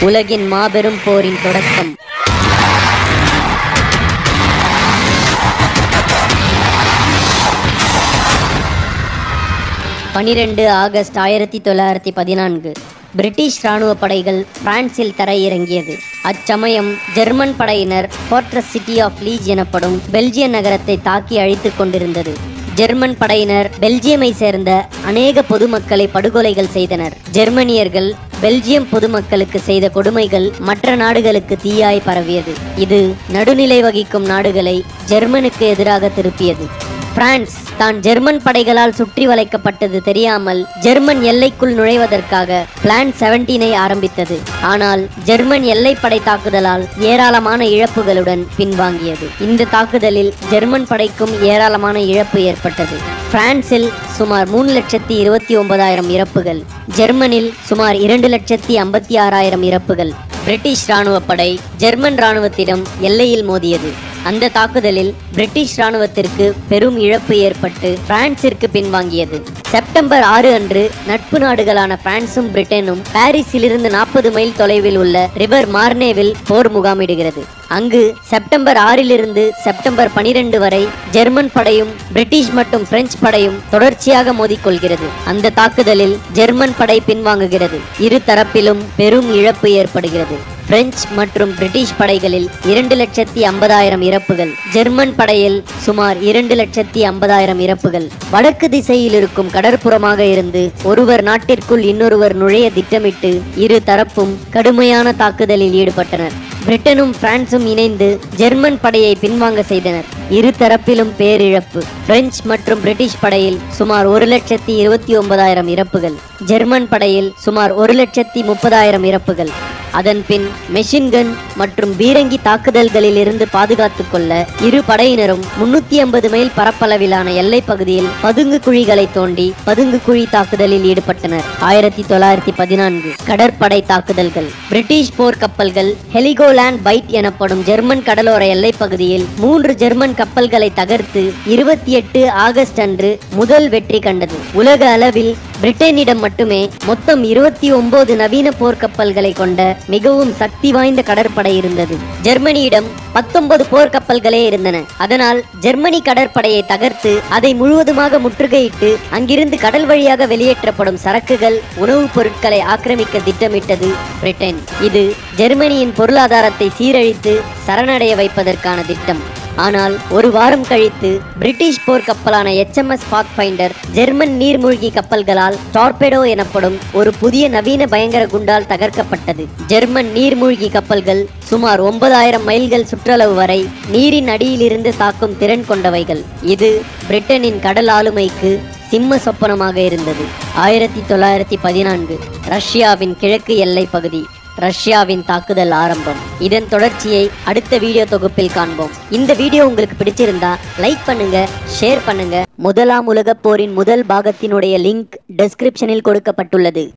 உலகின் மாபெரும் போரின் தொடக்கம் பனிரெண்டு ஆகஸ்ட் ஆயிரத்தி தொள்ளாயிரத்தி பதினான்கு பிரிட்டிஷ் ராணுவ படைகள் பிரான்சில் தரையிறங்கியது அச்சமயம் ஜெர்மன் படையினர் போர்ட்ரஸ் சிட்டி ஆஃப் லீஜ் எனப்படும் பெல்ஜிய நகரத்தை தாக்கி அழித்துக் கொண்டிருந்தது ஜெர்மன் படையினர் பெல்ஜியமை சேர்ந்த அநேக பொதுமக்களை படுகொலைகள் செய்தனர் ஜெர்மனியர்கள் பெல்ஜியம் பொதுமக்களுக்கு செய்த கொடுமைகள் மற்ற நாடுகளுக்கு தீயாய் பரவியது இது நடுநிலை வகிக்கும் நாடுகளை ஜெர்மனுக்கு எதிராக திருப்பியது பிரான்ஸ் தான் ஜெர்மன் படைகளால் சுற்றி வளைக்கப்பட்டது தெரியாமல் ஜெர்மன் எல்லைக்குள் நுழைவதற்காக பிளான் செவன்டீனை ஆரம்பித்தது ஆனால் ஜெர்மன் எல்லைப்படை தாக்குதலால் ஏராளமான இழப்புகளுடன் பின்வாங்கியது இந்த தாக்குதலில் ஜெர்மன் படைக்கும் ஏராளமான இழப்பு ஏற்பட்டது பிரான்சில் சுமார் மூணு லட்சத்தி இருபத்தி ஒன்பதாயிரம் இறப்புகள் ஜெர்மனில் சுமார் இரண்டு லட்சத்தி ஐம்பத்தி ஆறாயிரம் இறப்புகள் பிரிட்டிஷ் ராணுவ படை ஜெர்மன் ராணுவத்திடம் எல்லையில் மோதியது அந்த தாக்குதலில் பிரிட்டிஷ் ராணுவத்திற்கு பெரும் இழப்பு ஏற்பட்டு பிரான்சிற்கு பின்வாங்கியது செப்டம்பர் ஆறு அன்று நட்பு நாடுகளான பிரான்சும் பிரிட்டனும் பாரிஸிலிருந்து நாற்பது மைல் தொலைவில் உள்ள ரிவர் மார்னேவில் போர் முகாமிடுகிறது அங்கு செப்டம்பர் ஆறிலிருந்து செப்டம்பர் பனிரெண்டு வரை ஜெர்மன் படையும் பிரிட்டிஷ் மற்றும் பிரெஞ்சு படையும் தொடர்ச்சியாக மோதிக்கொள்கிறது அந்த தாக்குதலில் ஜெர்மன் படை பின்வாங்குகிறது இரு தரப்பிலும் பெரும் இழப்பு ஏற்படுகிறது பிரெஞ்சு மற்றும் பிரிட்டிஷ் படைகளில் இரண்டு லட்சத்தி ஐம்பதாயிரம் இறப்புகள் ஜெர்மன் படையில் சுமார் இரண்டு லட்சத்தி ஐம்பதாயிரம் இறப்புகள் வடக்கு திசையில் இருக்கும் கடற்புறமாக இருந்து ஒருவர் நாட்டிற்குள் இன்னொருவர் நுழைய திட்டமிட்டு இரு தரப்பும் கடுமையான தாக்குதலில் ஈடுபட்டனர் பிரிட்டனும் பிரான்சும் இணைந்து ஜெர்மன் படையை பின்வாங்க செய்தனர் இரு தரப்பிலும் பேரிழப்பு பிரெஞ்சு மற்றும் பிரிட்டிஷ் படையில் சுமார் ஒரு லட்சத்தி இருபத்தி ஒன்பதாயிரம் இறப்புகள் ஜெர்மன் படையில் சுமார் ஒரு லட்சத்தி முப்பதாயிரம் இறப்புகள் அதன் பின் மெஷின்கன் மற்றும் பீரங்கி தாக்குதல்களில் இருந்து பாதுகாத்துக் கொள்ள இரு படையினரும் முன்னூத்தி ஐம்பது மைல் பரப்பளவிலான எல்லைப் பகுதியில் பதுங்கு குழிகளை தோண்டி பதுங்கு குழி தாக்குதலில் ஈடுபட்டனர் ஆயிரத்தி தொள்ளாயிரத்தி பதினான்கு கடற்படை தாக்குதல்கள் பிரிட்டிஷ் போர் கப்பல்கள் ஹெலிகோலாண்ட் பைட் எனப்படும் ஜெர்மன் கடலோர எல்லைப் பகுதியில் மூன்று ஜெர்மன் கப்பல்களை தகர்த்து இருபத்தி எட்டு ஆகஸ்ட் அன்று முதல் வெற்றி கண்டது உலக அளவில் பிரிட்டனிடம் மட்டுமே மொத்தம் இருபத்தி ஒன்பது நவீன போர்க்கப்பல்களை கொண்ட மிகவும் சக்தி வாய்ந்த கடற்படை இருந்தது ஜெர்மனியிடம் பத்தொன்பது போர்க்கப்பல்களே இருந்தன அதனால் ஜெர்மனி கடற்படையை தகர்த்து அதை முழுவதுமாக முற்றுகையிட்டு அங்கிருந்து கடல் வழியாக வெளியேற்றப்படும் சரக்குகள் உணவுப் பொருட்களை ஆக்கிரமிக்க திட்டமிட்டது பிரிட்டன் இது ஜெர்மனியின் பொருளாதாரத்தை சீரழித்து சரணடைய வைப்பதற்கான திட்டம் ஆனால் ஒரு வாரம் கழித்து பிரிட்டிஷ் போர் கப்பலான எச்எம்எஸ் பாத்ஃபைண்டர் ஜெர்மன் நீர்மூழ்கி கப்பல்களால் டார்பெடோ எனப்படும் ஒரு புதிய நவீன பயங்கர குண்டால் தகர்க்கப்பட்டது ஜெர்மன் நீர்மூழ்கி கப்பல்கள் சுமார் ஒன்பதாயிரம் மைல்கள் சுற்றளவு வரை நீரின் அடியிலிருந்து தாக்கும் திறன் கொண்டவைகள் இது பிரிட்டனின் கடல் ஆளுமைக்கு சிம்ம சொப்பனமாக இருந்தது ஆயிரத்தி தொள்ளாயிரத்தி பதினான்கு ரஷ்யாவின் கிழக்கு எல்லை பகுதி ரஷ்யாவின் தாக்குதல் ஆரம்பம் இதன் தொடர்ச்சியை அடுத்த வீடியோ தொகுப்பில் காண்போம் இந்த வீடியோ உங்களுக்கு பிடிச்சிருந்தா லைக் பண்ணுங்க ஷேர் பண்ணுங்க முதலாம் உலகப் போரின் முதல் பாகத்தினுடைய லிங்க் டெஸ்கிரிப்ஷனில் கொடுக்கப்பட்டுள்ளது